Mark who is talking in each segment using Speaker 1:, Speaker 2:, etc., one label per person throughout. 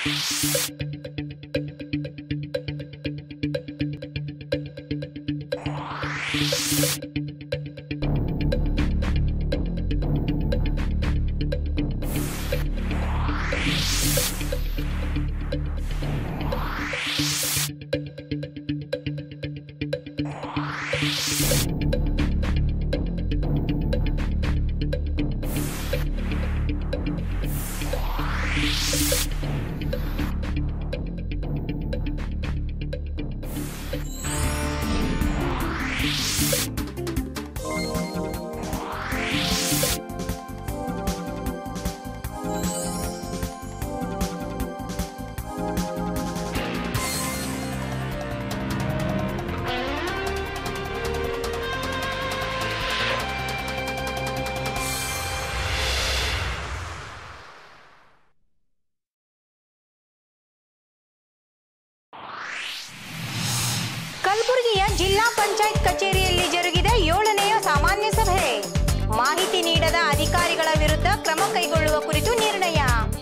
Speaker 1: ಕಲಬುರಗಿಯ ಜಿಲ್ಲಾ ಪಂಚಾಯತ್ ಕಚೇರಿಯಲ್ಲಿ ಜರುಗಿದ ಏಳನೆಯ ಸಾಮಾನ್ಯ ಸಭೆ ಮಾಹಿತಿ ನೀಡದ ಅಧಿಕಾರಿಗಳ ವಿರುದ್ಧ ಕ್ರಮ ಕೈಗೊಳ್ಳುವ ಕುರಿತು ನಿರ್ಣಯ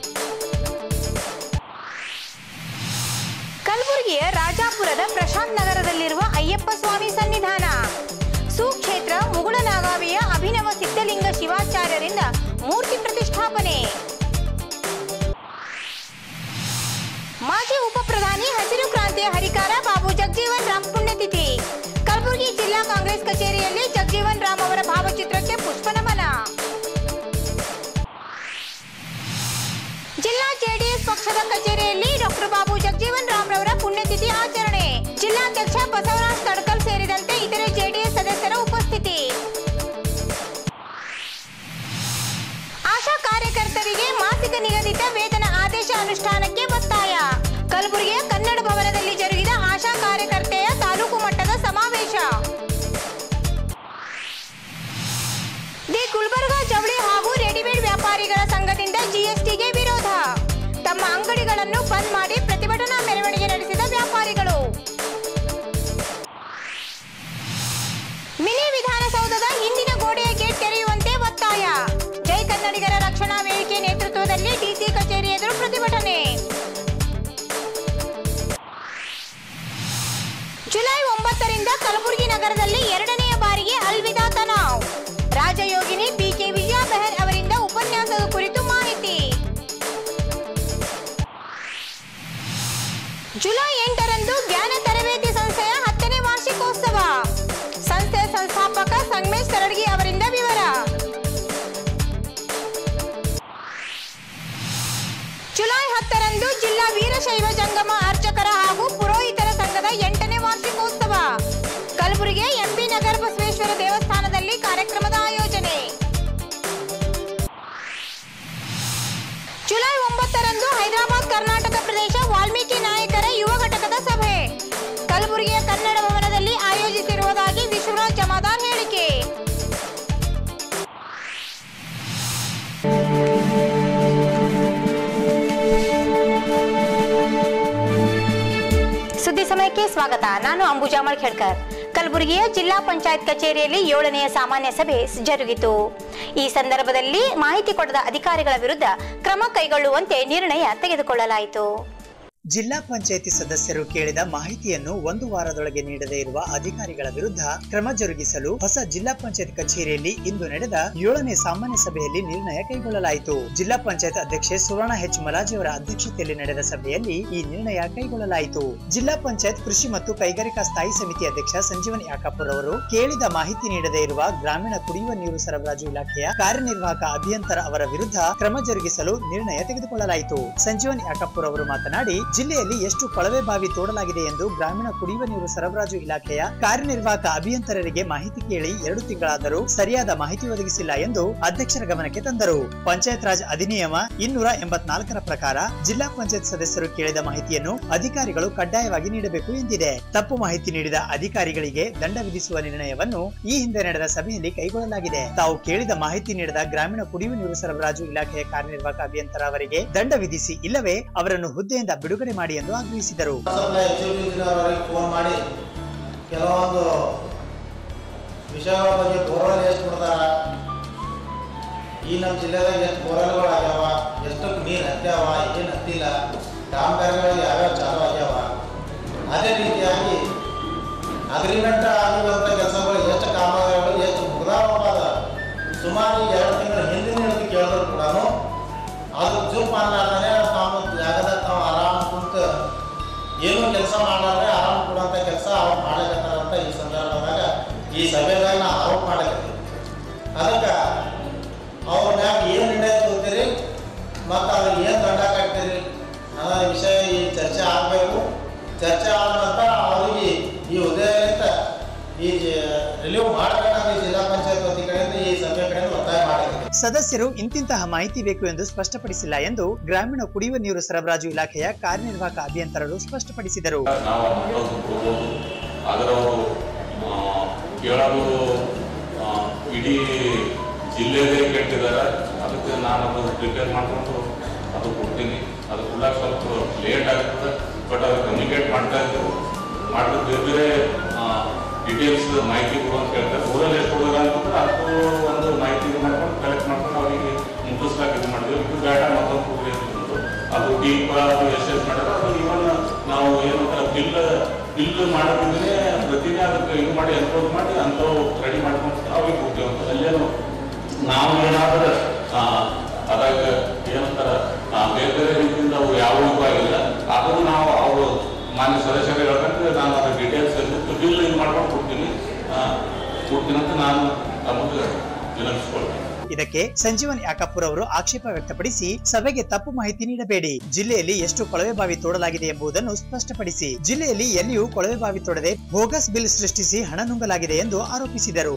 Speaker 1: ಕಲಬುರಗಿಯ ರಾಜಾಪುರದ ಪ್ರಶಾಂತ್ ನಗರದಲ್ಲಿರುವ ಅಯ್ಯಪ್ಪ ಸ್ವಾಮಿ ಸನ್ನಿಧಾನ ಸುಕ್ಷೇತ್ರ ಮುಗುಳನಾಗಾವಿಯ ಅಭಿನವ ಸಿದ್ಧಲಿಂಗ ಶಿವಾಚಾರ್ಯರಿಂದ ಮೂರ್ತಿ ಪ್ರತಿಷ್ಠಾಪನೆ ಮಾಜಿ ಉಪ ಪ್ರಧಾನಿ ಹಸಿರು ಕ್ರಾಂತಿಯ ಹರಿಕಾರ ಬಾಬು ಜಗಜೀವನ್ ರಾಮ್ ಪುಣ್ಯತಿಥಿ ಕಲಬುರಗಿ ಜಿಲ್ಲಾ ಕಾಂಗ್ರೆಸ್ ಕಚೇರಿಯಲ್ಲಿ ಜಗಜೀವನ್ ರಾಮ್ ಅವರ ಭಾವಚಿತ್ರಕ್ಕೆ ಪುಷ್ಪ ನಮನ ಜಿಲ್ಲಾ ಜೆಡಿಎಸ್ ಪಕ್ಷದ ಕಚೇರಿಯಲ್ಲಿ ಡಾಕ್ಟರ್ ಬಾಬು ಜಗಜೀವನ್ ರಾಮ್ ರವರ ಪುಣ್ಯತಿಥಿ ಆಚರಣೆ ಜಿಲ್ಲಾಧ್ಯಕ್ಷ ಬಸವರಾಜ್ ತಡ್ಕಲ್ ಸೇರಿದಂತೆ ಇತರೆ ಜೆಡಿಎಸ್ ಸದಸ್ಯರ ಉಪಸ್ಥಿತಿ ಆಶಾ ಕಾರ್ಯಕರ್ತರಿಗೆ ಮಾಸಿಕ ನಿಗದಿತ ವೇತನ ಆದೇಶ ಅನುಷ್ಠಾನಕ್ಕೆ ಒತ್ತಾಯ ಕಲಬುರಗಿಯ ಕನ್ನಡ ಭವನದಲ್ಲಿ ಜರುಗಿದ ಆಶಾ ಕಾರ್ಯಕರ್ತೆಯ ತಾಲೂಕು ಮಟ್ಟದ ಸಮಾವೇಶ ದಿ ಗುಲ್ಬರ್ಗಾ ಜವಳಿ ಹಾಗೂ ರೆಡಿಮೇಡ್ ವ್ಯಾಪಾರಿಗಳ ಸಂಘದಿಂದ ಜಿಎಸ್ಟಿಗೆ ವಿರೋಧ ತಮ್ಮ ಅಂಗಡಿಗಳನ್ನು ಬಂದ್ ಮಾಡಿ ಪ್ರತಿಭಟನಾ ಮೆರವಣಿಗೆ ನಡೆಸಿದ ವ್ಯಾಪಾರಿಗಳು ಮಿನಿ ವಿಧಾನಸೌಧದ ಹಿಂದಿನ ಗೋಡೆಯ ಗೇಟ್ ತೆರೆಯುವಂತೆ ಒತ್ತಾಯ ಜೈ ಕನ್ನಡಿಗರ ರಕ್ಷಣಾ ವೇದಿಕೆ ನೇತೃತ್ವದಲ್ಲಿ ಡಿಸಿ ಕಚೇರಿ ಎದುರು ಪ್ರತಿಭಟನೆ ಜುಲೈ ಒಂಬತ್ತರಿಂದ ಕಲಬುರಗಿ ನಗರದಲ್ಲಿ ಎರಡನೆಯ ಬಾರಿಗೆ ಅಲ್ವಿದಾ ತನಾವ್ ರಾಜಯೋಗಿನಿ ಬಿಕೆ ವಿಜಯ ಬೆಹರ್ ಅವರಿಂದ ಉಪನ್ಯಾಸದ ಕುರಿತು ಮಾಹಿತಿ ಜುಲೈ ಎಂಟರಂದು ಜ್ಞಾನ ತರಬೇತಿ ಸಂಸ್ಥೆಯ ಹತ್ತನೇ ವಾರ್ಷಿಕೋತ್ಸವ ಸಂಸ್ಥೆಯ ಸಂಸ್ಥಾಪಕ ಸಂಗಮೇಶ್ ಕರಡ್ಗಿ ಅವರಿಂದ ವಿವರ ಜುಲೈ ಹತ್ತರಂದು ಜಿಲ್ಲಾ ವೀರಶೈವ ಜಂಗಮ ಅರ್ಚಕರ ಹಾಗೂ ಪುರೋಹಿತರ ಸಂಘದ ಎಂಟನೇ ವಾರ್ಷಿಕೋತ್ಸವ ಕಲಬುರಗಿ ಎಂಪಿ ನಗರ ಬಸವೇಶ್ವರ ದೇವಸ್ಥಾನದಲ್ಲಿ ಕಾರ್ಯಕ್ರಮದ ಆಯೋಜನೆ ಜುಲೈ ಒಂಬತ್ತರಂದು ಹೈದರಾಬಾದ್ ಕರ್ನಾಟಕ ಪ್ರದೇಶ ವಾಲ್ಮೀಕಿ ನಾಯಕರ ಯುವ ಘಟಕದ ಸಭೆ ಕಲಬುರಗಿಯ ಕನ್ನಡ ಭವನದಲ್ಲಿ ಆಯೋಜಿಸಿರುವುದಾಗಿ ವಿಶ್ವರಾಜ್ ಜಮಾದಾರ್ ಹೇಳಿಕೆ ಸುದ್ದಿ ಸಮಯಕ್ಕೆ ಸ್ವಾಗತ ನಾನು ಅಂಬುಜಾ ಮಳ್ಖೇಡ್ಕರ್ ಕಲಬುರಗಿಯ ಜಿಲ್ಲಾ ಪಂಚಾಯತ್ ಕಚೇರಿಯಲ್ಲಿ ಏಳನೆಯ ಸಾಮಾನ್ಯ ಸಭೆ ಜರುಗಿತು ಈ ಸಂದರ್ಭದಲ್ಲಿ ಮಾಹಿತಿ ಕೊಡದ ಅಧಿಕಾರಿಗಳ ವಿರುದ್ಧ ಕ್ರಮ ಕೈಗೊಳ್ಳುವಂತೆ ನಿರ್ಣಯ ತೆಗೆದುಕೊಳ್ಳಲಾಯಿತು
Speaker 2: ಜಿಲ್ಲಾ ಪಂಚಾಯಿತಿ ಸದಸ್ಯರು ಕೇಳಿದ ಮಾಹಿತಿಯನ್ನು ಒಂದು ವಾರದೊಳಗೆ ನೀಡದೇ ಇರುವ ಅಧಿಕಾರಿಗಳ ವಿರುದ್ಧ ಕ್ರಮ ಜರುಗಿಸಲು ಹೊಸ ಜಿಲ್ಲಾ ಪಂಚಾಯತ್ ಕಚೇರಿಯಲ್ಲಿ ಇಂದು ನಡೆದ ಏಳನೇ ಸಾಮಾನ್ಯ ಸಭೆಯಲ್ಲಿ ನಿರ್ಣಯ ಕೈಗೊಳ್ಳಲಾಯಿತು ಜಿಲ್ಲಾ ಪಂಚಾಯತ್ ಅಧ್ಯಕ್ಷೆ ಸುವರ್ಣ ಹೆಚ್ ಮಲಾಜಿ ಅವರ ಅಧ್ಯಕ್ಷತೆಯಲ್ಲಿ ನಡೆದ ಸಭೆಯಲ್ಲಿ ಈ ನಿರ್ಣಯ ಕೈಗೊಳ್ಳಲಾಯಿತು ಜಿಲ್ಲಾ ಪಂಚಾಯತ್ ಕೃಷಿ ಮತ್ತು ಕೈಗಾರಿಕಾ ಸ್ಥಾಯಿ ಸಮಿತಿ ಅಧ್ಯಕ್ಷ ಸಂಜೀವನ್ ಯಾಕಾಪುರ್ ಅವರು ಕೇಳಿದ ಮಾಹಿತಿ ನೀಡದೇ ಇರುವ ಗ್ರಾಮೀಣ ಕುಡಿಯುವ ನೀರು ಸರಬರಾಜು ಇಲಾಖೆಯ ಕಾರ್ಯನಿರ್ವಾಹಕ ಅಭಿಯಂತರ ಅವರ ವಿರುದ್ಧ ಕ್ರಮ ಜರುಗಿಸಲು ನಿರ್ಣಯ ತೆಗೆದುಕೊಳ್ಳಲಾಯಿತು ಸಂಜೀವನ್ ಯಾಕಾಪುರ್ ಅವರು ಮಾತನಾಡಿ ಜಿಲ್ಲೆಯಲ್ಲಿ ಎಷ್ಟು ಕೊಳವೆ ಬಾವಿ ತೋಡಲಾಗಿದೆ ಎಂದು ಗ್ರಾಮೀಣ ಕುಡಿಯುವ ನೀರು ಸರಬರಾಜು ಇಲಾಖೆಯ ಕಾರ್ಯನಿರ್ವಾಹಕ ಅಭಿಯಂತರರಿಗೆ ಮಾಹಿತಿ ಕೇಳಿ ಎರಡು ತಿಂಗಳಾದರೂ ಸರಿಯಾದ ಮಾಹಿತಿ ಒದಗಿಸಿಲ್ಲ ಎಂದು ಅಧ್ಯಕ್ಷರ ಗಮನಕ್ಕೆ ತಂದರು ಪಂಚಾಯತ್ ರಾಜ್ ಅಧಿನಿಯಮ ಇನ್ನೂರ ಎಂಬತ್ನಾಲ್ಕರ ಪ್ರಕಾರ ಜಿಲ್ಲಾ ಪಂಚಾಯತ್ ಸದಸ್ಯರು ಕೇಳಿದ ಮಾಹಿತಿಯನ್ನು ಅಧಿಕಾರಿಗಳು ಕಡ್ಡಾಯವಾಗಿ ನೀಡಬೇಕು ಎಂದಿದೆ ತಪ್ಪು ಮಾಹಿತಿ ನೀಡಿದ ಅಧಿಕಾರಿಗಳಿಗೆ ದಂಡ ವಿಧಿಸುವ ನಿರ್ಣಯವನ್ನು ಈ ಹಿಂದೆ ನಡೆದ ಸಭೆಯಲ್ಲಿ ಕೈಗೊಳ್ಳಲಾಗಿದೆ ತಾವು ಕೇಳಿದ ಮಾಹಿತಿ ನೀಡದ ಗ್ರಾಮೀಣ ಕುಡಿಯುವ ನೀರು ಸರಬರಾಜು ಇಲಾಖೆಯ ಕಾರ್ಯನಿರ್ವಾಹಕ ಅಭಿಯಂತರ ಅವರಿಗೆ ದಂಡ ವಿಧಿಸಿ ಇಲ್ಲವೇ ಅವರನ್ನು ಹುದ್ದೆಯಿಂದ ಬಿಡುಗಡೆ ಮಾಡಿ ಎಂದು ಆಗ್ರಹಿಸಿದರು
Speaker 3: ಸಪ್ಲೈ ಎಕ್ಸಿಕ್ಯೂಟಿವ್ ಇಂಜಿನಿಯರ್ ಅವರಿಗೆ ಫೋನ್ ಮಾಡಿ ಕೆಲವೊಂದು ವಿಷಯಗಳ ಬಗ್ಗೆ ಬೋರ್ವೆಲ್ ಎಷ್ಟು ಬಿಡ್ತಾರ ಈ ನಮ್ಮ ಜಿಲ್ಲೆದಾಗ ಎಷ್ಟು ಬೋರ್ವೆಲ್ಗಳು ಆಗ್ಯಾವ ಎಷ್ಟಕ್ಕೆ ನೀರು ಹತ್ಯಾವ ಏನು ಹತ್ತಿಲ್ಲ ಕಾಮಗಾರಿಗಳು ಯಾವ್ಯಾವ ಚಾಲು ಆಗ್ಯಾವ ಅದೇ ರೀತಿಯಾಗಿ ಅಗ್ರಿಮೆಂಟ್ ಆಗಿರುವಂಥ ಕೆಲಸಗಳು ಎಷ್ಟು ಕಾಮಗಾರಿಗಳು ಎಷ್ಟು ಮುಗ್ದಾವದ ಸುಮಾರು ಈಗ ಎರಡು ತಿಂಗಳ ಹಿಂದಿನ ಹಿಡಿದು ಕೇಳಿದ್ರು ಕೂಡ ಅದು ಜೂಮ್ ಮಾಡಲಾರ್ದೇ ತಾವು ಜಾಗದಾಗ ತಾವು ಆರಾಮ್ ಕುಂತು ಏನೂ ಕೆಲಸ ಮಾಡಲಾರ್ದೆ ಆರಾಮ್ ಕೊಡುವಂಥ ಕೆಲಸ ಅವ್ರು ಮಾಡಕತ್ತಾರ ಅಂತ ಈ ಸಂದರ್ಭದಾಗ ಈ ಸಭೆದಾಗ ನಾವು ಆರೋಪ ಮಾಡಕತ್ತೀವಿ ಅದಕ್ಕೆ ಅವ್ರ ಮ್ಯಾಗ ಏನು ನಿರ್ಣಯ ತಗೋತೀರಿ ಮತ್ತು ಅದಕ್ಕೆ ಏನು ದಂಡ ಕಟ್ತೀರಿ ಅನ್ನೋ ವಿಷಯ ಈ ಚರ್ಚೆ ಆಗಬೇಕು ಚರ್ಚೆ ಆದ ನಂತರ ಅವರಿಗೆ ಈ ಹುದ್ದೆಯಿಂದ ಈ ರಿಲೀವ್ ಮಾಡಬೇಕಂತ ಈ ಜಿಲ್ಲಾ ಪಂಚಾಯತ್ ವತಿ ಕಡೆಯಿಂದ ಈ ಸಭೆ ಕಡೆಯಿಂದ ಒತ್ತಾಯ ಮಾಡಕತ್ತೀವಿ
Speaker 2: ಸದಸ್ಯರು ಇಂತಿಂತಹ ಮಾಹಿತಿ ಬೇಕು ಎಂದು ಸ್ಪಷ್ಟಪಡಿಸಿಲ್ಲ ಎಂದು ಗ್ರಾಮೀಣ ಕುಡಿಯುವ ನೀರು ಸರಬರಾಜು ಇಲಾಖೆಯ ಕಾರ್ಯನಿರ್ವಾಹಕ ಅಭಿಯಂತರರು ಸ್ಪಷ್ಟಪಡಿಸಿದರು
Speaker 4: ನಾವು ಮಕ್ಕಳು ಕೊಡ್ಬೋದು ಆದರೆ ಅವರು ಕೇಳೋದು ಆ, ಇಡೀ ಜಿಲ್ಲೆದೇ ಕೇಳ್ತಿದ್ದಾರೆ ಅದಕ್ಕೆ ನಾನು ಅದು ಪ್ರಿಪೇರ್ ಮಾಡಿಕೊಂಡು ಅದು ಕೊಡ್ತೀನಿ ಅದು ಕೂಡ ಸ್ವಲ್ಪ ಲೇಟ್ ಆಗ್ತದೆ ಬಟ್ ಅದು ಕಮ್ಯುನಿಕೇಟ್ ಮಾಡ್ತಾ ಇದ್ರು ಮಾಡಿದ್ರೆ ಬೇರೆ ಬೇರೆ ಡೀಟೇಲ್ಸ್ ಮಾಹಿತಿ ಕೊಡು ಅಂತ ಕೇಳ್ತಾರೆ ಊರಲ್ಲಿ ಎಷ್ಟು ಹುಡುಗ ಅಂತಂದ್ರೆ ಅದಕ್ಕೂ ಒಂದು ಮಾಹಿತಿ ಇದು ಮಾಡ್ಕೊಂಡು ಕಲೆಕ್ಟ್ ಮಾಡ್ಕೊಂಡು ಅವರಿಗೆ ಮುಟ್ಟಿಸ್ಲಾಕ ಇದು ಮಾಡಿದ್ವಿ ಇದು ಬೇಡ ಮತ್ತೊಂದು ಕೊಡ್ರಿ ಅಂತಂದ್ರು ಅದು ಟೀಪ್ ಅದು ಎಷ್ಟು ಎಷ್ಟು ಮಾಡ್ಯಾರ ಅದು ಇವನ್ ನಾವು ಏನಂತಾರೆ ಬಿಲ್ ಬಿಲ್ ಮಾಡೋದಿದ್ರೆ ಪ್ರತಿನೇ ಅದಕ್ಕೆ ಇದು ಮಾಡಿ ಎನ್ಕೋಡ್ ಮಾಡಿ ಅಂಥವು ರೆಡಿ ಮಾಡ್ಕೊಂಡು ಅವ್ರಿಗೆ ಕೊಡ್ತೀವಿ ಅಂತ ಅಲ್ಲೇನು ನಾವು ಏನಾದ್ರೆ ಆ, ಅದಾಗ ಏನಂತಾರ ಆ, ಬೇರೆ ಬೇರೆ ರೀತಿಯಿಂದ ಅವು ಯಾವ ಇದು ಆಗಿಲ್ಲ ಆದರೂ ನಾವು ಅವರು ಮಾನ್ಯ ಸದಸ್ಯರು ಹೇಳ್ಬೇಕಂದ್ರೆ ನಾನು ಅದ್ರ ಡೀಟೇಲ್ಸ್ ಬಿಲ್ ಇದು ಮಾಡ್ಕೊಂಡು ಕೊಡ್ತೀನಿ ಆ, ಕೊಡ್ತೀನಿ ಅಂತ ನಾನು ತಮಗೆ ವಿನಂತಿಸ್ಕೊಳ್ತೀನಿ
Speaker 2: ಇದಕ್ಕೆ ಸಂಜೀವನ್ ಯಾಕಪ್ಪುರ್ ಅವರು ಆಕ್ಷೇಪ ವ್ಯಕ್ತಪಡಿಸಿ ಸಭೆಗೆ ತಪ್ಪು ಮಾಹಿತಿ ನೀಡಬೇಡಿ ಜಿಲ್ಲೆಯಲ್ಲಿ ಎಷ್ಟು ಕೊಳವೆ ಬಾವಿ ತೋಡಲಾಗಿದೆ ಎಂಬುದನ್ನು ಸ್ಪಷ್ಟಪಡಿಸಿ ಜಿಲ್ಲೆಯಲ್ಲಿ ಎಲ್ಲಿಯೂ ಕೊಳವೆ ಬಾವಿ ತೋಡದೆ ಬೋಗಸ್ ಬಿಲ್ ಸೃಷ್ಟಿಸಿ ಹಣ ನುಂಗಲಾಗಿದೆ ಎಂದು ಆರೋಪಿಸಿದರು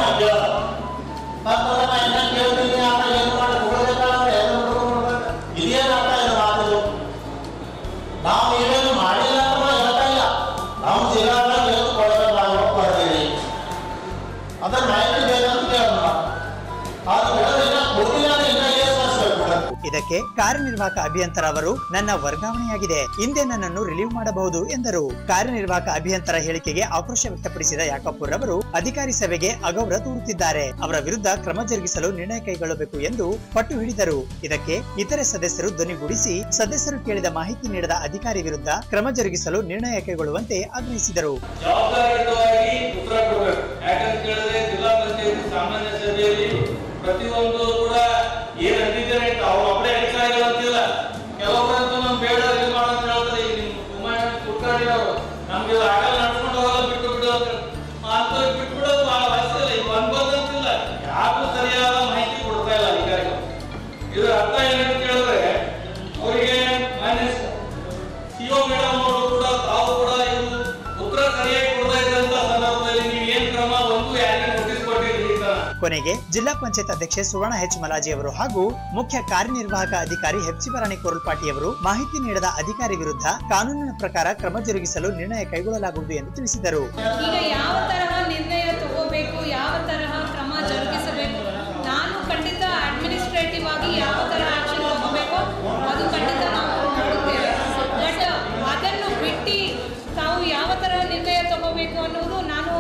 Speaker 3: ನಾವು ಏನೇನು ಮಾಡಿಲ್ಲ ಅಂತ ಹೇಳ್ತಾ ಇಲ್ಲ ನಾವು ಜಿಲ್ಲಾದಾಗ ಏನು ಕೊಳವೆ ಬಾವಿ ಬರ್ತೀವಿ ಅದನ್ನ ಮಾಹಿತಿ ಬೇಕಂತ ಕೇಳೋಣ ಅದು ಬಿಡೋದು ಇನ್ನ ಕೊಡ್ತಿಲ್ಲ ಅಂದ್ರೆ ಇನ್ನ ಏನು ಮಾಡಿಸ್ಬೇಕು
Speaker 2: ಇದಕ್ಕೆ ಕಾರ್ಯನಿರ್ವಾಹಕ ಅಭಿಯಂತರ ಅವರು ನನ್ನ ವರ್ಗಾವಣೆಯಾಗಿದೆ ಹಿಂದೆ ನನ್ನನ್ನು ರಿಲೀವ್ ಮಾಡಬಹುದು ಎಂದರು ಕಾರ್ಯನಿರ್ವಾಹಕ ಅಭಿಯಂತರ ಹೇಳಿಕೆಗೆ ಆಕ್ರೋಶ ವ್ಯಕ್ತಪಡಿಸಿದ ಯಾಕಪ್ಪುರ್ ಅವರು ಅಧಿಕಾರಿ ಸಭೆಗೆ ಅಗೌರವ ತೋರುತ್ತಿದ್ದಾರೆ ಅವರ ವಿರುದ್ಧ ಕ್ರಮ ಜರುಗಿಸಲು ನಿರ್ಣಯ ಕೈಗೊಳ್ಳಬೇಕು ಎಂದು ಪಟ್ಟು ಹಿಡಿದರು ಇದಕ್ಕೆ ಇತರೆ ಸದಸ್ಯರು ಧ್ವನಿಗೂಡಿಸಿ ಸದಸ್ಯರು ಕೇಳಿದ ಮಾಹಿತಿ ನೀಡದ ಅಧಿಕಾರಿ ವಿರುದ್ಧ ಕ್ರಮ ಜರುಗಿಸಲು ನಿರ್ಣಯ ಕೈಗೊಳ್ಳುವಂತೆ ಆಗ್ರಹಿಸಿದರು
Speaker 5: ಜವಾಬ್ದಾರಿಯುತವಾಗಿ ಉತ್ತರ ಕೊಡಬೇಕು ಯಾಕಂತ ಕೇಳಿದ್ರೆ ಜಿಲ್ಲಾ ಪಂಚಾಯತಿ ಸಾಮಾನ್ಯ ಸಭೆಯಲ್ಲಿ ಪ್ರತಿಯೊಂದು ಕೂಡ ಏನ್ ಅಂದಿದ್ದಾರೆ ಅವ್ರು ಒಬ್ಬರೇ ಅಧಿಕಾರಿಗಳು ಅಂತಿಲ್ಲ ಕೆಲವೊಬ್ಬರಂತೂ ನಮ್ ಬೇಡ ಇದು ಮಾಡು ಅಂತ ಹೇಳ್ತಾರೆ ಈಗ ನಿಮ್ ಕುಮಾರ ಕುಲಕರ್ಣಿ ಅವರು ನಮ್ಗೆ ಇದು ಆಗಲ್ಲ ನಡ್ಕೊಂಡು ಹೋಗಲ್ಲ ಬಿಟ್ಟು ಬಿಡು ಅಂತ ಅಂತ ಬಿಟ್ಟು ಬಿಡೋದು ಬಹಳ ವಯಸ್ಸಿಲ್ಲ ಈಗ ಅನ್ಬೋದು ಅಂತಿಲ್ಲ ಯಾರಿಗೂ ಸರಿಯಾದ ಮಾಹಿತಿ ಕೊಡ್ತಾ ಇಲ್ಲ ಅಧಿಕಾರಿಗಳು ಇದರ ಅರ್ಥ ಏನಂತ ಕೇಳಿದ್ರೆ ಅವರಿಗೆ ಮಾನ್ಯ ಸಿಒ ಮೇಡಮ್ ಅವರು ಕೂಡ ತಾವು ಕೂಡ ಇದು ಉತ್ತರ ಸರಿಯಾಗಿ ಕೊಡ್ತಾ ಇದ್ದಂತ ಸಂದರ್ಭದಲ್ಲಿ ನೀವು ಏನ್ ಕ್ರಮ ಒಂದು ಯಾರಿಗೆ ನೋಟಿಸ್ ಕೊಟ್ಟಿರಿ ಈ ತರ
Speaker 2: ಕೊನೆಗೆ ಜಿಲ್ಲಾ ಪಂಚಾಯತ್ ಅಧ್ಯಕ್ಷೆ ಸುವರ್ಣ ಎಚ್ ಮಲಾಜಿ ಅವರು ಹಾಗೂ ಮುಖ್ಯ ಕಾರ್ಯನಿರ್ವಾಹಕ ಅಧಿಕಾರಿ ಹೆಪ್ಸಿಬರಾಣಿ ಕೋರಲ್ಪಾಟಿ ಅವರು ಮಾಹಿತಿ ನೀಡದ ಅಧಿಕಾರಿ ವಿರುದ್ಧ ಕಾನೂನಿನ ಪ್ರಕಾರ ಕ್ರಮ ಜರುಗಿಸಲು ನಿರ್ಣಯ ಕೈಗೊಳ್ಳಲಾಗುವುದು ಎಂದು ತಿಳಿಸಿದರು
Speaker 6: ಈಗ ಯಾವ ತರಹ ನಿರ್ಣಯ ತಗೋಬೇಕು ಯಾವ ತರಹ ಕ್ರಮ ಜರುಗಿಸಬೇಕು ನಾನು ಖಂಡಿತ ಅಡ್ಮಿನಿಸ್ಟ್ರೇಟಿವ್ ಆಗಿ ಯಾವ ತರಹ ಆಕ್ಷನ್ ತಗೋಬೇಕು ಅದು ಖಂಡಿತ ನಾವು ನೋಡುತ್ತೇವೆ ಬಟ್ ಅದನ್ನು ಬಿಟ್ಟು ತಾವು ಯಾವ ತರಹ ನಿರ್ಣಯ ತಗೋಬೇಕು ಅನ್ನೋದು ನಾನು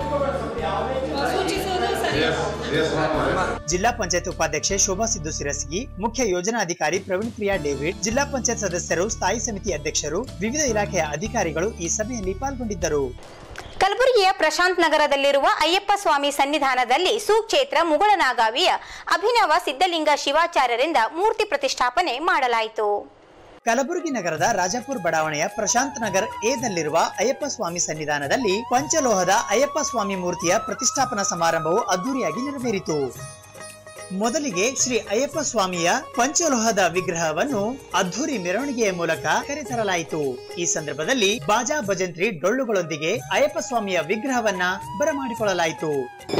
Speaker 6: ಸೂಚಿಸುವುದು ಸರಿ
Speaker 2: ಜಿಲ್ಲಾ ಪಂಚಾಯತ್ ಉಪಾಧ್ಯಕ್ಷೆ ಶೋಭಾ ಸಿದ್ದು ಸಿರಸಗಿ ಮುಖ್ಯ ಯೋಜನಾಧಿಕಾರಿ ಪ್ರವೀಣ್ ಪ್ರಿಯಾ ಡೇವಿಡ್ ಜಿಲ್ಲಾ ಪಂಚಾಯತ್ ಸದಸ್ಯರು ಸ್ಥಾಯಿ ಸಮಿತಿ ಅಧ್ಯಕ್ಷರು ವಿವಿಧ ಇಲಾಖೆಯ ಅಧಿಕಾರಿಗಳು ಈ ಸಭೆಯಲ್ಲಿ ಪಾಲ್ಗೊಂಡಿದ್ದರು
Speaker 1: ಕಲಬುರಗಿಯ ಪ್ರಶಾಂತ್ ನಗರದಲ್ಲಿರುವ ಅಯ್ಯಪ್ಪ ಸ್ವಾಮಿ ಸನ್ನಿಧಾನದಲ್ಲಿ ಸುಕ್ಷೇತ್ರ ಮುಗಳನಾಗಾವಿಯ ಅಭಿನವ ಸಿದ್ಧಲಿಂಗ ಶಿವಾಚಾರ್ಯರಿಂದ ಮೂರ್ತಿ ಪ್ರತಿಷ್ಠಾಪನೆ ಮಾಡಲಾಯಿತು
Speaker 2: ಕಲಬುರಗಿ ನಗರದ ರಾಜಾಪುರ್ ಬಡಾವಣೆಯ ಪ್ರಶಾಂತ್ ನಗರ್ ಎದಲ್ಲಿರುವ ಅಯ್ಯಪ್ಪ ಸ್ವಾಮಿ ಸನ್ನಿಧಾನದಲ್ಲಿ ಪಂಚಲೋಹದ ಅಯ್ಯಪ್ಪ ಸ್ವಾಮಿ ಮೂರ್ತಿಯ ಪ್ರತಿಷ್ಠಾಪನಾ ಸಮಾರಂಭವು ಅದ್ದೂರಿಯಾಗಿ ನೆರವೇರಿತು ಮೊದಲಿಗೆ ಶ್ರೀ ಅಯ್ಯಪ್ಪ ಸ್ವಾಮಿಯ ಪಂಚಲೋಹದ ವಿಗ್ರಹವನ್ನು ಅದ್ದೂರಿ ಮೆರವಣಿಗೆಯ ಮೂಲಕ ಕರೆತರಲಾಯಿತು ಈ ಸಂದರ್ಭದಲ್ಲಿ ಬಾಜಾ ಭಜಂತ್ರಿ ಡೊಳ್ಳುಗಳೊಂದಿಗೆ ಅಯ್ಯಪ್ಪ ಸ್ವಾಮಿಯ ವಿಗ್ರಹವನ್ನ ಬರಮಾಡಿಕೊಳ್ಳಲಾಯಿತು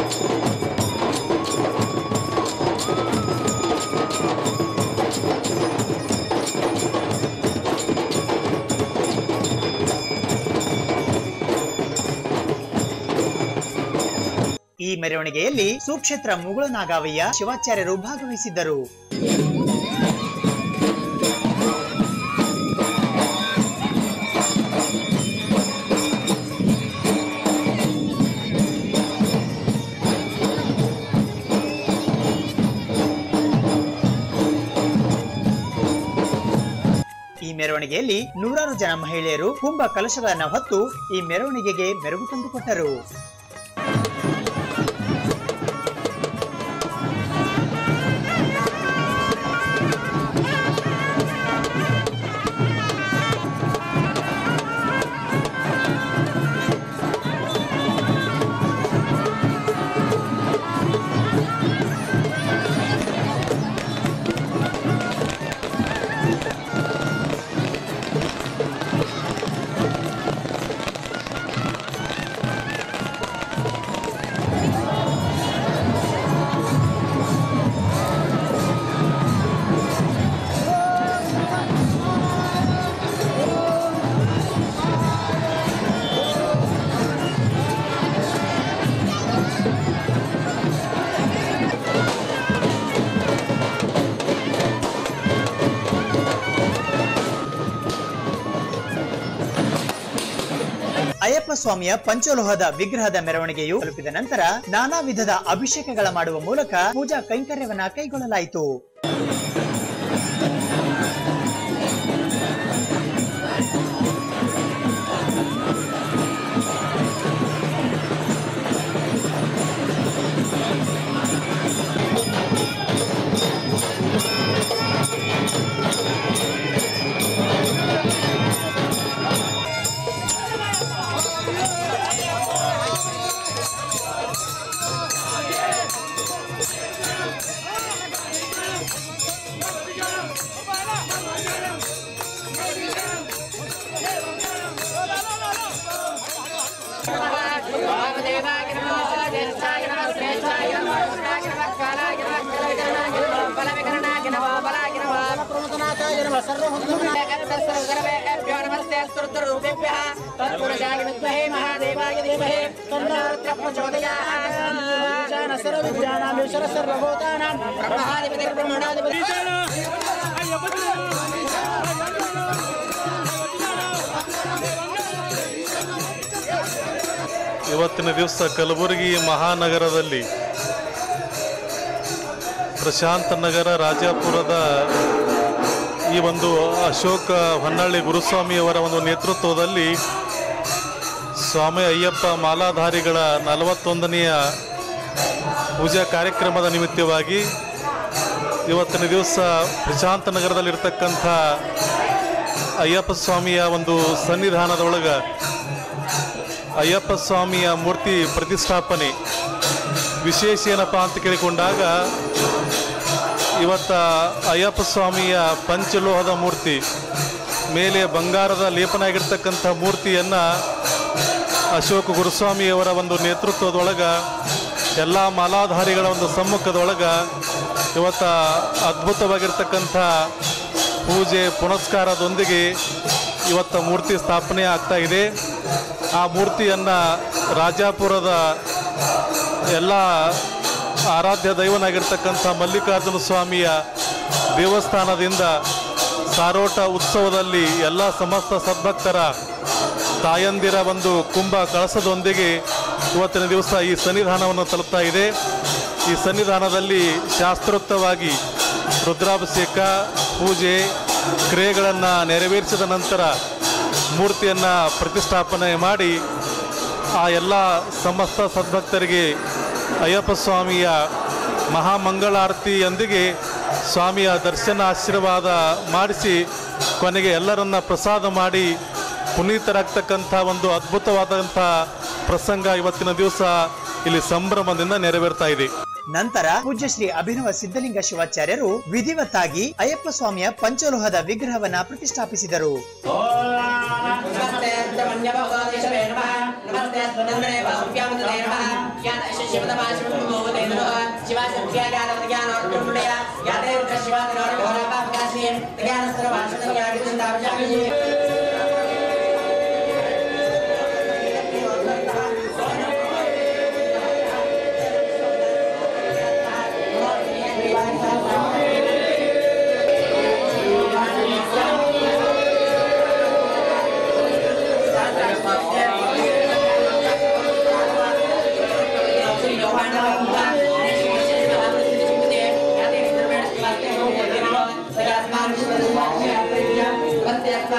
Speaker 2: ಈ ಮೆರವಣಿಗೆಯಲ್ಲಿ ಸುಕ್ಷೇತ್ರ ಮುಗುಳನಾಗಾವಯ್ಯ ಶಿವಾಚಾರ್ಯರು ಭಾಗವಹಿಸಿದ್ದರು ಈ ಮೆರವಣಿಗೆಯಲ್ಲಿ ನೂರಾರು ಜನ ಮಹಿಳೆಯರು ಕುಂಭ ಕಲಶಗಳನ್ನ ಹೊತ್ತು ಈ ಮೆರವಣಿಗೆಗೆ ಮೆರುಗು ತಂದುಕೊಟ್ಟರು ಅಯ್ಯಪ್ಪ ಸ್ವಾಮಿಯ ಪಂಚಲೋಹದ ವಿಗ್ರಹದ ಮೆರವಣಿಗೆಯು ತಲುಪಿದ ನಂತರ ನಾನಾ ವಿಧದ ಅಭಿಷೇಕಗಳ ಮಾಡುವ ಮೂಲಕ ಪೂಜಾ ಕೈಂಕರ್ಯವನ್ನ ಕೈಗೊಳ್ಳಲಾಯಿತು
Speaker 7: ಇವತ್ತಿನ ದಿವಸ ಕಲಬುರಗಿ ಮಹಾನಗರದಲ್ಲಿ ಪ್ರಶಾಂತ ನಗರ ರಾಜಾಪುರದ ಈ ಒಂದು ಅಶೋಕ ಹೊನ್ನಳ್ಳಿ ಗುರುಸ್ವಾಮಿಯವರ ಒಂದು ನೇತೃತ್ವದಲ್ಲಿ ಸ್ವಾಮಿ ಅಯ್ಯಪ್ಪ ಮಾಲಾಧಾರಿಗಳ ನಲವತ್ತೊಂದನೆಯ ಪೂಜಾ ಕಾರ್ಯಕ್ರಮದ ನಿಮಿತ್ತವಾಗಿ ಇವತ್ತಿನ ದಿವಸ ಪ್ರಶಾಂತ ನಗರದಲ್ಲಿರ್ತಕ್ಕಂಥ ಅಯ್ಯಪ್ಪ ಸ್ವಾಮಿಯ ಒಂದು ಸನ್ನಿಧಾನದೊಳಗೆ ಅಯ್ಯಪ್ಪ ಸ್ವಾಮಿಯ ಮೂರ್ತಿ ಪ್ರತಿಷ್ಠಾಪನೆ ವಿಶೇಷ ಏನಪ್ಪ ಅಂತ ಕೇಳಿಕೊಂಡಾಗ ಇವತ್ತ ಅಯ್ಯಪ್ಪ ಸ್ವಾಮಿಯ ಪಂಚಲೋಹದ ಮೂರ್ತಿ ಮೇಲೆ ಬಂಗಾರದ ಲೇಪನ ಆಗಿರ್ತಕ್ಕಂಥ ಮೂರ್ತಿಯನ್ನು ಅಶೋಕ ಗುರುಸ್ವಾಮಿಯವರ ಒಂದು ನೇತೃತ್ವದೊಳಗೆ ಎಲ್ಲ ಮಾಲಾಧಾರಿಗಳ ಒಂದು ಸಮ್ಮುಖದೊಳಗೆ ಇವತ್ತ ಅದ್ಭುತವಾಗಿರ್ತಕ್ಕಂಥ ಪೂಜೆ ಪುನಸ್ಕಾರದೊಂದಿಗೆ ಇವತ್ತ ಮೂರ್ತಿ ಸ್ಥಾಪನೆ ಆಗ್ತಾ ಇದೆ ಆ ಮೂರ್ತಿಯನ್ನು ರಾಜಾಪುರದ ಎಲ್ಲ ಆರಾಧ್ಯ ದೈವನಾಗಿರ್ತಕ್ಕಂಥ ಮಲ್ಲಿಕಾರ್ಜುನ ಸ್ವಾಮಿಯ ದೇವಸ್ಥಾನದಿಂದ ಸಾರೋಟ ಉತ್ಸವದಲ್ಲಿ ಎಲ್ಲ ಸಮಸ್ತ ಸದ್ಭಕ್ತರ ತಾಯಂದಿರ ಒಂದು ಕುಂಭ ಕಳಸದೊಂದಿಗೆ ಇವತ್ತಿನ ದಿವಸ ಈ ಸನ್ನಿಧಾನವನ್ನು ತಲುಪ್ತಾ ಇದೆ ಈ ಸನ್ನಿಧಾನದಲ್ಲಿ ಶಾಸ್ತ್ರೋಕ್ತವಾಗಿ ರುದ್ರಾಭಿಷೇಕ ಪೂಜೆ ಕ್ರಿಯೆಗಳನ್ನು ನೆರವೇರಿಸಿದ ನಂತರ ಮೂರ್ತಿಯನ್ನು ಪ್ರತಿಷ್ಠಾಪನೆ ಮಾಡಿ ಆ ಎಲ್ಲ ಸಮಸ್ತ ಸದ್ಭಕ್ತರಿಗೆ ಅಯ್ಯಪ್ಪ ಸ್ವಾಮಿಯ ಮಹಾಮಂಗಳಾರತಿಯೊಂದಿಗೆ ಸ್ವಾಮಿಯ ದರ್ಶನ ಆಶೀರ್ವಾದ ಮಾಡಿಸಿ ಕೊನೆಗೆ ಎಲ್ಲರನ್ನ ಪ್ರಸಾದ ಮಾಡಿ ಪುನೀತರಾಗ್ತಕ್ಕಂಥ ಒಂದು ಅದ್ಭುತವಾದಂಥ ಪ್ರಸಂಗ ಇವತ್ತಿನ ದಿವಸ ಇಲ್ಲಿ ಸಂಭ್ರಮದಿಂದ ನೆರವೇರ್ತಾ ಇದೆ
Speaker 2: ನಂತರ ಪೂಜ್ಯ ಶ್ರೀ ಅಭಿನವ ಸಿದ್ಧಲಿಂಗ ಶಿವಾಚಾರ್ಯರು ವಿಧಿವತ್ತಾಗಿ ಅಯ್ಯಪ್ಪ ಸ್ವಾಮಿಯ ಪಂಚಲೋಹದ ವಿಗ್ರಹವನ್ನ ಪ್ರತಿಷ್ಠಾಪಿಸಿದರು
Speaker 8: ನಮಸ್ತೆ ಧನ್ಯವಾದೇಶವೇ ನಮಃ ನಮಸ್ತೆ ಸ್ಪಂದನೆ ವಾಸುಭ್ಯಾಮುದೇ ನಮಃ ಜ್ಞಾನ ಶಿವತಮಾಶಿವಮೋದೇ ನಮಃ ಶಿವ ಸತ್ಯ ಜ್ಞಾನ ಜ್ಞಾನ ರುದ್ರಮುಡಯ ಯಾದೇ ರುದ್ರ ಶಿವ ಜ್ಞಾನ ಘೋರ ಪಾಪಕಾಶಿ ಜ್ಞಾನ ಸರ್ವಾಂಶ ಜ್ಞಾನ ದಾವಜಾಮಿ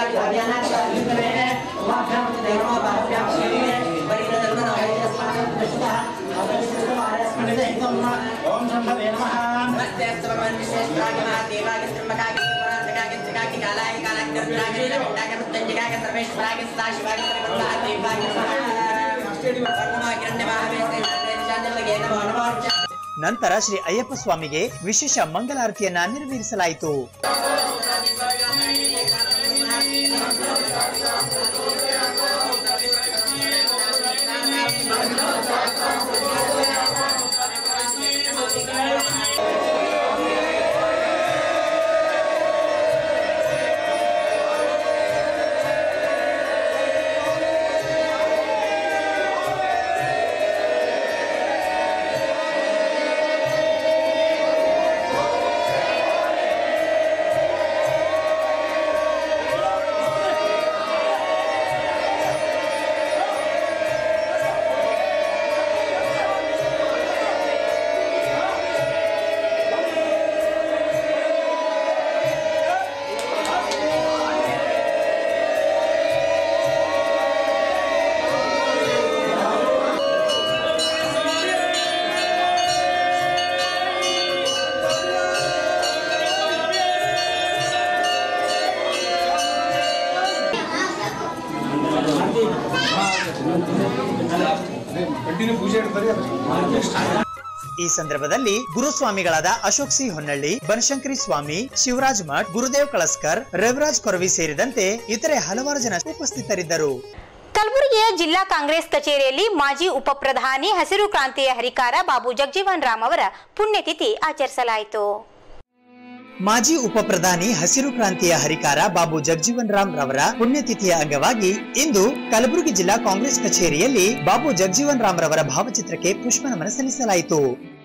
Speaker 3: ಓಂ ಶಂಭವೇ ನಮಃ
Speaker 2: ನಂತರ ಶ್ರೀ ಅಯ್ಯಪ್ಪ ಸ್ವಾಮಿಗೆ ವಿಶೇಷ ಮಂಗಲಾರತಿಯನ್ನ ನೆರವೇರಿಸಲಾಯಿತು ಈ ಸಂದರ್ಭದಲ್ಲಿ ಗುರುಸ್ವಾಮಿಗಳಾದ ಅಶೋಕ್ ಸಿ ಹೊನ್ನಳ್ಳಿ ಬನಶಂಕರಿ ಸ್ವಾಮಿ ಶಿವರಾಜ್ ಮಠ್ ಗುರುದೇವ್ ಕಳಸ್ಕರ್ ರವಿರಾಜ್ ಕೊರವಿ ಸೇರಿದಂತೆ ಇತರೆ ಹಲವಾರು ಜನ ಉಪಸ್ಥಿತರಿದ್ದರು
Speaker 1: ಕಲಬುರಗಿಯ ಜಿಲ್ಲಾ ಕಾಂಗ್ರೆಸ್ ಕಚೇರಿಯಲ್ಲಿ ಮಾಜಿ ಉಪಪ್ರಧಾನಿ ಹಸಿರು ಕ್ರಾಂತಿಯ ಹರಿಕಾರ ಬಾಬು ಜಗಜೀವನ್ ರಾಮ್ ಅವರ ಪುಣ್ಯತಿಥಿ ಆಚರಿಸಲಾಯಿತು
Speaker 2: ಮಾಜಿ ಉಪಪ್ರಧಾನಿ ಹಸಿರು ಕ್ರಾಂತಿಯ ಹರಿಕಾರ ಬಾಬು ಜಗಜೀವನ್ ರಾಮ್ ರವರ ಪುಣ್ಯತಿಥಿಯ ಅಂಗವಾಗಿ ಇಂದು ಕಲಬುರಗಿ ಜಿಲ್ಲಾ ಕಾಂಗ್ರೆಸ್ ಕಚೇರಿಯಲ್ಲಿ ಬಾಬು ಜಗಜೀವನ್ ರಾಮ್ ರವರ ಭಾವಚಿತ್ರಕ್ಕೆ ಪುಷ್ಪನಮನ ಸಲ್ಲಿಸಲಾಯಿತು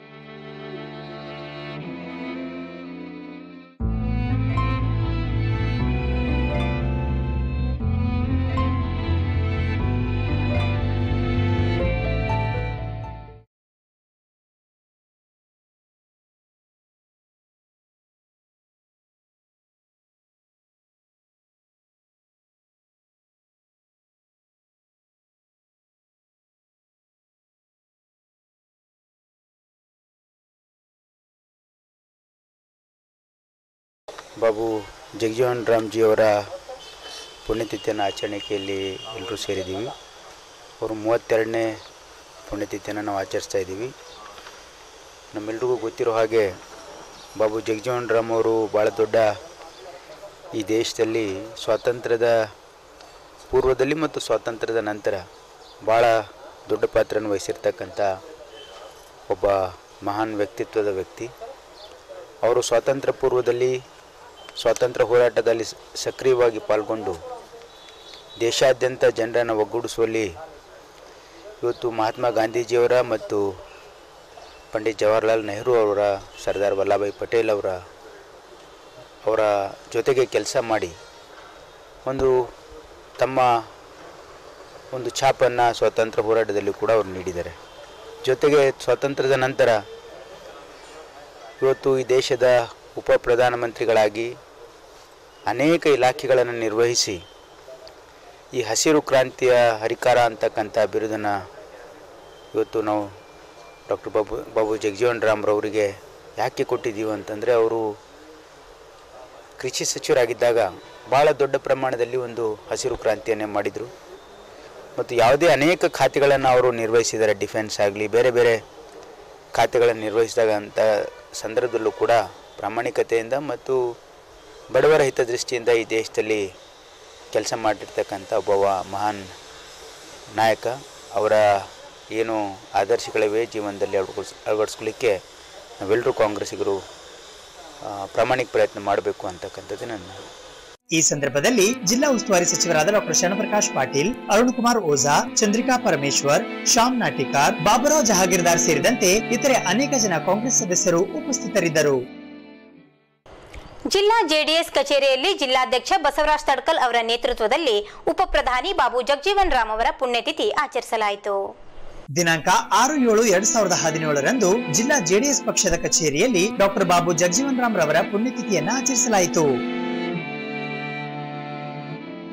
Speaker 9: ಬಾಬು ಜಗಜೀವನ್ ರಾಮ್ಜಿಯವರ ಪುಣ್ಯತಿಥಿಯನ್ನು ಆಚರಣೆಗೆ ಇಲ್ಲಿ ಎಲ್ಲರೂ ಸೇರಿದ್ದೀವಿ ಅವರು ಮೂವತ್ತೆರಡನೇ ಪುಣ್ಯತಿಥಿಯನ್ನು ನಾವು ಆಚರಿಸ್ತಾ ಇದ್ದೀವಿ ನಮ್ಮೆಲ್ರಿಗೂ ಗೊತ್ತಿರೋ ಹಾಗೆ ಬಾಬು ಜಗಜೀವನ್ ರಾಮ್ ಅವರು ಭಾಳ ದೊಡ್ಡ ಈ ದೇಶದಲ್ಲಿ ಸ್ವಾತಂತ್ರ್ಯದ ಪೂರ್ವದಲ್ಲಿ ಮತ್ತು ಸ್ವಾತಂತ್ರ್ಯದ ನಂತರ ಭಾಳ ದೊಡ್ಡ ಪಾತ್ರನ ವಹಿಸಿರ್ತಕ್ಕಂಥ ಒಬ್ಬ ಮಹಾನ್ ವ್ಯಕ್ತಿತ್ವದ ವ್ಯಕ್ತಿ ಅವರು ಸ್ವಾತಂತ್ರ್ಯ ಪೂರ್ವದಲ್ಲಿ ಸ್ವಾತಂತ್ರ್ಯ ಹೋರಾಟದಲ್ಲಿ ಸ- ಸಕ್ರಿಯವಾಗಿ ಪಾಲ್ಗೊಂಡು ದೇಶಾದ್ಯಂತ ಜನರನ್ನು ಒಗ್ಗೂಡಿಸುವಲ್ಲಿ ಇವತ್ತು ಮಹಾತ್ಮ ಗಾಂಧೀಜಿಯವರ ಮತ್ತು ಪಂಡಿತ್ ಜವಾಹರ್ಲಾಲ್ ನೆಹರು ಅವರ ಸರ್ದಾರ್ ವಲ್ಲಭಾಯ್ ಪಟೇಲ್ ಅವರ ಅವರ ಜೊತೆಗೆ ಕೆಲಸ ಮಾಡಿ ಒಂದು ತಮ್ಮ ಒಂದು ಛಾಪನ್ನು ಸ್ವಾತಂತ್ರ್ಯ ಹೋರಾಟದಲ್ಲಿ ಕೂಡ ಅವರು ನೀಡಿದ್ದಾರೆ ಜೊತೆಗೆ ಸ್ವಾತಂತ್ರ್ಯದ ನಂತರ ಇವತ್ತು ಈ ದೇಶದ ಉಪ ಪ್ರಧಾನಮಂತ್ರಿಗಳಾಗಿ ಅನೇಕ ಇಲಾಖೆಗಳನ್ನು ನಿರ್ವಹಿಸಿ ಈ ಹಸಿರು ಕ್ರಾಂತಿಯ ಹರಿಕಾರ ಅಂತಕ್ಕಂಥ ಬಿರುದನ್ನು ಇವತ್ತು ನಾವು ಡಾಕ್ಟರ್ ಬಾಬು ಬಾಬು ಜಗಜೀವನ್ ರಾಮ್ರವರಿಗೆ ಯಾಕೆ ಕೊಟ್ಟಿದ್ದೀವಿ ಅಂತಂದರೆ ಅವರು ಕೃಷಿ ಸಚಿವರಾಗಿದ್ದಾಗ ಭಾಳ ದೊಡ್ಡ ಪ್ರಮಾಣದಲ್ಲಿ ಒಂದು ಹಸಿರು ಕ್ರಾಂತಿಯನ್ನೇ ಮಾಡಿದರು ಮತ್ತು ಯಾವುದೇ ಅನೇಕ ಖಾತೆಗಳನ್ನು ಅವರು ನಿರ್ವಹಿಸಿದ್ದಾರೆ ಡಿಫೆನ್ಸ್ ಆಗಲಿ ಬೇರೆ ಬೇರೆ ಖಾತೆಗಳನ್ನು ನಿರ್ವಹಿಸಿದಾಗ ಅಂತ ಸಂದರ್ಭದಲ್ಲೂ ಕೂಡ ಪ್ರಾಮಾಣಿಕತೆಯಿಂದ ಮತ್ತು ಬಡವರ ಹಿತದೃಷ್ಟಿಯಿಂದ ಈ ದೇಶದಲ್ಲಿ ಕೆಲಸ ಮಾಡಿರ್ತಕ್ಕಂಥ ಒಬ್ಬ ಮಹಾನ್ ನಾಯಕ ಅವರ ಏನು ಆದರ್ಶಗಳಿವೆ ಜೀವನದಲ್ಲಿ ಅಳವಡಿಸ್ ಅಳವಡಿಸ್ಕೊಳ್ಳಿಕ್ಕೆ ನಾವೆಲ್ಲರೂ ಕಾಂಗ್ರೆಸ್ಸಿಗರು ಆ, ಪ್ರಾಮಾಣಿಕ ಪ್ರಯತ್ನ ಮಾಡಬೇಕು ಅಂತಕ್ಕಂಥದ್ದು ನನ್ನ
Speaker 2: ಈ ಸಂದರ್ಭದಲ್ಲಿ ಜಿಲ್ಲಾ ಉಸ್ತುವಾರಿ ಸಚಿವರಾದ ಡಾಕ್ಟರ್ ಶರಣಪ್ರಕಾಶ್ ಪಾಟೀಲ್ ಅರುಣ್ ಕುಮಾರ್ ಓಝಾ ಚಂದ್ರಿಕಾ ಪರಮೇಶ್ವರ್ ಶ್ಯಾಮ್ ನಾಟಿಕಾರ್ ಬಾಬುರಾವ್ ಜಹಾಗೀರ್ದಾರ್ ಸೇರಿದಂತೆ ಇತರೆ ಅನೇಕ ಜನ ಕಾಂಗ್ರೆಸ್ ಸದಸ್ಯರು ಉಪಸ್ಥಿತರಿದ್ದರು
Speaker 1: ಜಿಲ್ಲಾ ಜೆಡಿಎಸ್ ಕಚೇರಿಯಲ್ಲಿ ಜಿಲ್ಲಾಧ್ಯಕ್ಷ ಬಸವರಾಜ್ ತಡ್ಕಲ್ ಅವರ ನೇತೃತ್ವದಲ್ಲಿ ಉಪಪ್ರಧಾನಿ ಬಾಬು ಜಗಜೀವನ್ ರಾಮ್ ಅವರ ಪುಣ್ಯತಿಥಿ ಆಚರಿಸಲಾಯಿತು
Speaker 2: ದಿನಾಂಕ ಆರು ಏಳು ಎರಡ್ ಸಾವಿರದ ಹದಿನೇಳರಂದು ಜಿಲ್ಲಾ ಜೆಡಿಎಸ್ ಪಕ್ಷದ ಕಚೇರಿಯಲ್ಲಿ ಡಾಕ್ಟರ್ ಬಾಬು ಜಗಜೀವನ್ ರಾಮ್ ರವರ ಪುಣ್ಯತಿಥಿಯನ್ನ ಆಚರಿಸಲಾಯಿತು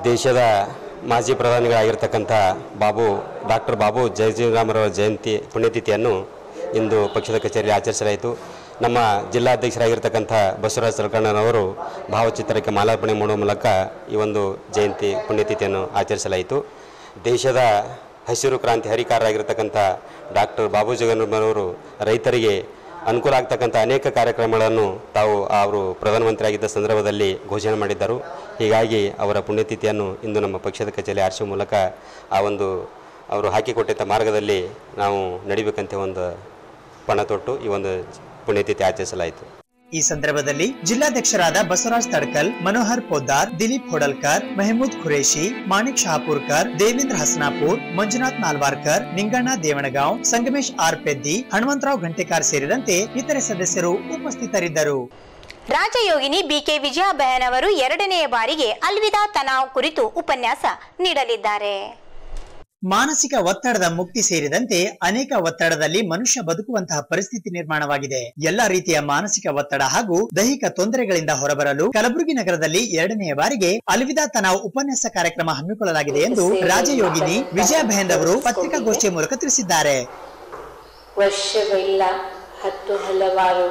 Speaker 10: ದೇಶದ ಮಾಜಿ ಪ್ರಧಾನಿಗಳಾಗಿರ್ತಕ್ಕಂಥ ಬಾಬು ಡಾಕ್ಟರ್ ಬಾಬು ಜಯಜೀವರಾಮರವರ ಜಯಂತಿ ಪುಣ್ಯತಿಥಿಯನ್ನು ಇಂದು ಪಕ್ಷದ ಕಚೇರಿಯಲ್ಲಿ ಆಚರಿಸಲಾಯಿತು ನಮ್ಮ ಜಿಲ್ಲಾಧ್ಯಕ್ಷರಾಗಿರ್ತಕ್ಕಂಥ ಬಸವರಾಜ ಸಲಕಣ್ಣನವರು ಭಾವಚಿತ್ರಕ್ಕೆ ಮಾಲಾರ್ಪಣೆ ಮಾಡುವ ಮೂಲಕ ಈ ಒಂದು ಜಯಂತಿ ಪುಣ್ಯತಿಥಿಯನ್ನು ಆಚರಿಸಲಾಯಿತು ದೇಶದ ಹಸಿರು ಕ್ರಾಂತಿ ಹರಿಕಾರರಾಗಿರ್ತಕ್ಕಂಥ ಡಾಕ್ಟರ್ ಬಾಬು ಜಗನ್ಮನವರು ರೈತರಿಗೆ ಅನುಕೂಲ ಆಗ್ತಕ್ಕಂಥ ಅನೇಕ ಕಾರ್ಯಕ್ರಮಗಳನ್ನು ತಾವು ಅವರು ಪ್ರಧಾನಮಂತ್ರಿಯಾಗಿದ್ದ ಸಂದರ್ಭದಲ್ಲಿ ಘೋಷಣೆ ಮಾಡಿದ್ದರು ಹೀಗಾಗಿ ಅವರ ಪುಣ್ಯತಿಥಿಯನ್ನು ಇಂದು ನಮ್ಮ ಪಕ್ಷದ ಕಚೇರಿ ಆರಿಸುವ ಮೂಲಕ ಆ ಒಂದು ಅವರು ಹಾಕಿಕೊಟ್ಟಿದ್ದ ಮಾರ್ಗದಲ್ಲಿ ನಾವು ನಡಿಬೇಕಂತ ಒಂದು ಪಣ ತೊಟ್ಟು ಈ ಒಂದು ಪುಣ್ಯತಿಥಿ ಆಚರಿಸಲಾಯಿತು
Speaker 2: ಈ ಸಂದರ್ಭದಲ್ಲಿ ಜಿಲ್ಲಾಧ್ಯಕ್ಷರಾದ ಬಸವರಾಜ್ ತಡ್ಕಲ್ ಮನೋಹರ್ ಪೋದ್ದಾರ್ ದಿಲೀಪ್ ಹೊಡಲ್ಕರ್ ಮೆಹಮೂದ್ ಖುರೇಶಿ ಮಾಣಿಕ್ ಶಹಾಪುರ್ಕರ್ ದೇವೇಂದ್ರ ಹಸನಾಪುರ್ ಮಂಜುನಾಥ್ ನಾಲ್ವಾರ್ಕರ್ ನಿಂಗಣ್ಣ ದೇವಣಗಾಂವ್ ಸಂಗಮೇಶ್ ಆರ್ ಪೆದ್ದಿ ಹನುಮಂತರಾವ್ ಘಂಟೆಕಾರ್ ಸೇರಿದಂತೆ ಇತರೆ ಸದಸ್ಯರು ಉಪಸ್ಥಿತರಿದ್ದರು
Speaker 1: ರಾಜಯೋಗಿನಿ ಬಿಕೆ ವಿಜಯ ಬೆಹನ್ ಅವರು ಎರಡನೆಯ ಬಾರಿಗೆ ಅಲ್ವಿದಾ ತನಾವ್ ಕುರಿತು ಉಪನ್ಯಾಸ ನೀಡಲಿದ್ದಾರೆ
Speaker 2: ಮಾನಸಿಕ ಒತ್ತಡದ ಮುಕ್ತಿ ಸೇರಿದಂತೆ ಅನೇಕ ಒತ್ತಡದಲ್ಲಿ ಮನುಷ್ಯ ಬದುಕುವಂತಹ ಪರಿಸ್ಥಿತಿ ನಿರ್ಮಾಣವಾಗಿದೆ ಎಲ್ಲ ರೀತಿಯ ಮಾನಸಿಕ ಒತ್ತಡ ಹಾಗೂ ದೈಹಿಕ ತೊಂದರೆಗಳಿಂದ ಹೊರಬರಲು ಕಲಬುರಗಿ ನಗರದಲ್ಲಿ ಎರಡನೆಯ ಬಾರಿಗೆ ಅಲ್ವಿದಾ ತನಾವ್ ಉಪನ್ಯಾಸ ಕಾರ್ಯಕ್ರಮ ಹಮ್ಮಿಕೊಳ್ಳಲಾಗಿದೆ ಎಂದು ರಾಜಯೋಗಿನಿ ವಿಜಯ ಬೆಹನ್ ಅವರು ಪತ್ರಿಕಾಗೋಷ್ಠಿಯ ಮೂಲಕ ತಿಳಿಸಿದ್ದಾರೆ
Speaker 11: ವರ್ಷವೆಲ್ಲ ಹತ್ತು ಹಲವಾರು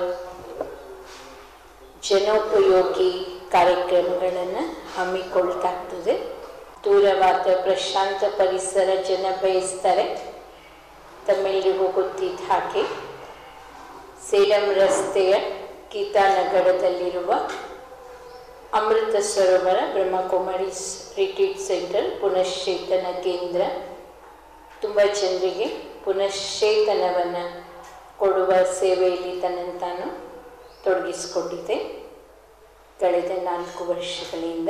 Speaker 11: ಜನೋಪಯೋಗಿ ಕಾರ್ಯಕ್ರಮಗಳನ್ನು ಹಮ್ಮಿಕೊಳ್ತಾಗ್ತದೆ ದೂರವಾದ ಪ್ರಶಾಂತ ಪರಿಸರ ಜನ ಬಯಸ್ತಾರೆ ತಮ್ಮೆಲ್ಲರಿಗೂ ಗೊತ್ತಿದ್ದ ಹಾಗೆ ಸೇಡಂ ರಸ್ತೆಯ ಗೀತಾನಗರದಲ್ಲಿರುವ ಅಮೃತ ಸರೋವರ ಬ್ರಹ್ಮಕುಮಾರಿ ರಿಟ್ರೀಟ್ ಸೆಂಟರ್ ಪುನಶ್ಚೇತನ ಕೇಂದ್ರ ತುಂಬ ಜನರಿಗೆ ಪುನಶ್ಚೇತನವನ್ನು ಕೊಡುವ ಸೇವೆಯಲ್ಲಿ ತನ್ನನ್ನು ತಾನು ತೊಡಗಿಸಿಕೊಂಡಿದೆ ಕಳೆದ ನಾಲ್ಕು ವರ್ಷಗಳಿಂದ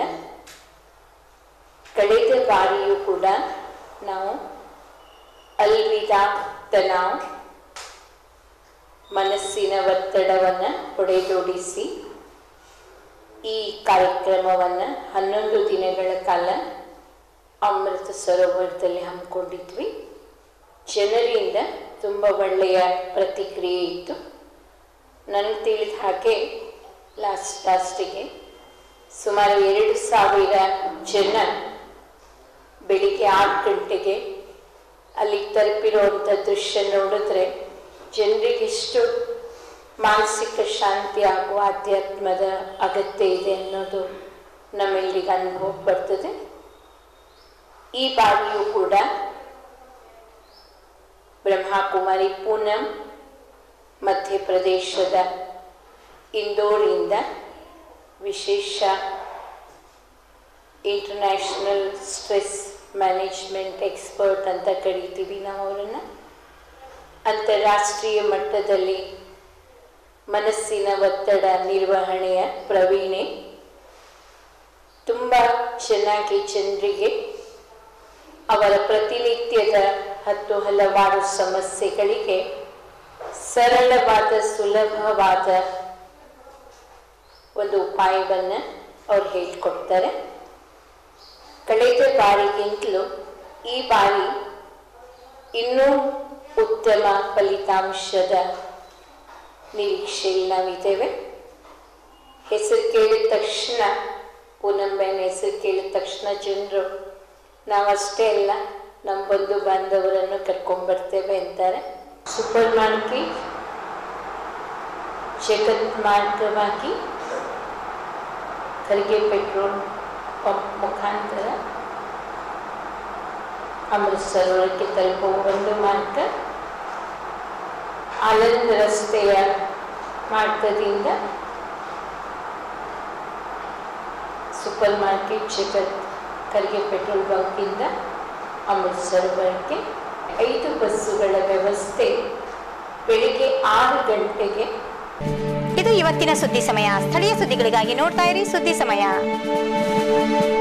Speaker 11: ಕಳೆದ ಬಾರಿಯೂ ಕೂಡ ನಾವು ಅಲ್ವಿದಾ ತನಾವ್ ಮನಸ್ಸಿನ ಒತ್ತಡವನ್ನು ಹೊಡೆದೋಡಿಸಿ ಈ ಕಾರ್ಯಕ್ರಮವನ್ನು ಹನ್ನೊಂದು ದಿನಗಳ ಕಾಲ ಅಮೃತ ಸರೋವರದಲ್ಲಿ ಹಮ್ಮಿಕೊಂಡಿದ್ವಿ ಜನರಿಂದ ತುಂಬ ಒಳ್ಳೆಯ ಪ್ರತಿಕ್ರಿಯೆ ಇತ್ತು ನನಗೆ ತಿಳಿದ ಹಾಗೆ ಲಾಸ್ಟ್ ಲಾಸ್ಟಿಗೆ ಸುಮಾರು ಎರಡು ಸಾವಿರ ಜನ ಬೆಳಿಗ್ಗೆ ಆರು ಗಂಟೆಗೆ ಅಲ್ಲಿ ತಲುಪಿರುವಂಥ ದೃಶ್ಯ ನೋಡಿದ್ರೆ ಜನರಿಗೆಷ್ಟು ಮಾನಸಿಕ ಶಾಂತಿ ಹಾಗೂ ಆಧ್ಯಾತ್ಮದ ಅಗತ್ಯ ಇದೆ ಅನ್ನೋದು ನಮ್ಮೆಲ್ಲರಿಗೆ ಅನುಭವ ಬರ್ತದೆ ಈ ಬಾರಿಯೂ ಕೂಡ ಬ್ರಹ್ಮಕುಮಾರಿ ಪೂನಂ ಮಧ್ಯಪ್ರದೇಶದ ಇಂದೋರಿಂದ ವಿಶೇಷ ಇಂಟರ್ನ್ಯಾಷನಲ್ ಸ್ಟ್ರೆಸ್ ಮ್ಯಾನೇಜ್ಮೆಂಟ್ ಎಕ್ಸ್ಪರ್ಟ್ ಅಂತ ಕರಿತೀವಿ ನಾವು ಅವರನ್ನು ಅಂತಾರಾಷ್ಟ್ರೀಯ ಮಟ್ಟದಲ್ಲಿ ಮನಸ್ಸಿನ ಒತ್ತಡ ನಿರ್ವಹಣೆಯ ಪ್ರವೀಣೆ ತುಂಬ ಚೆನ್ನಾಗಿ ಜನರಿಗೆ ಅವರ ಪ್ರತಿನಿತ್ಯದ ಹತ್ತು ಹಲವಾರು ಸಮಸ್ಯೆಗಳಿಗೆ ಸರಳವಾದ ಸುಲಭವಾದ ಒಂದು ಉಪಾಯವನ್ನು ಅವ್ರು ಹೇಳ್ಕೊಡ್ತಾರೆ ಕಳೆದ ಬಾರಿಗಿಂತಲೂ ಈ ಬಾರಿ ಇನ್ನೂ ಉತ್ತಮ ಫಲಿತಾಂಶದ ನಿರೀಕ್ಷೆಯಲ್ಲಿ ನಾವಿದ್ದೇವೆ ಹೆಸರು ಕೇಳಿದ ತಕ್ಷಣ ಪೂನಂಬೆನ ಹೆಸರು ಕೇಳಿದ ತಕ್ಷಣ ಜನರು ನಾವಷ್ಟೇ ಅಲ್ಲ ನಮ್ಮ ಬಂಧು ಬಾಂಧವರನ್ನು ಕರ್ಕೊಂಡ್ಬರ್ತೇವೆ ಅಂತಾರೆ ಸೂಪರ್ ಮಾರ್ಕೆಟ್ ಜಗತ್ ಮಾರ್ಗವಾಗಿ ಖರ್ಗೆ ಪೆಟ್ರೋಲ್ ಪಂಪ್ ಮುಖಾಂತರ ಅಮೃತ ಸರೋವರಕ್ಕೆ ತಲುಪುವ ಒಂದು ಮಾರ್ಗ ಆನಂದ್ ರಸ್ತೆಯ ಮಾರ್ಗದಿಂದ super market Jagat Kharge petrol ಬಂಕಿಂದ ಅಮೃತ ಸರೋವರಕ್ಕೆ ಐದು ಬಸ್ಸುಗಳ ವ್ಯವಸ್ಥೆ ಬೆಳಿಗ್ಗೆ ಆರು ಗಂಟೆಗೆ
Speaker 1: ಇದು ಇವತ್ತಿನ ಸುದ್ದಿ ಸಮಯ ಸ್ಥಳೀಯ ಸುದ್ದಿಗಳಿಗಾಗಿ ನೋಡ್ತಾ ಇರಿ ಸುದ್ದಿ ಸಮಯ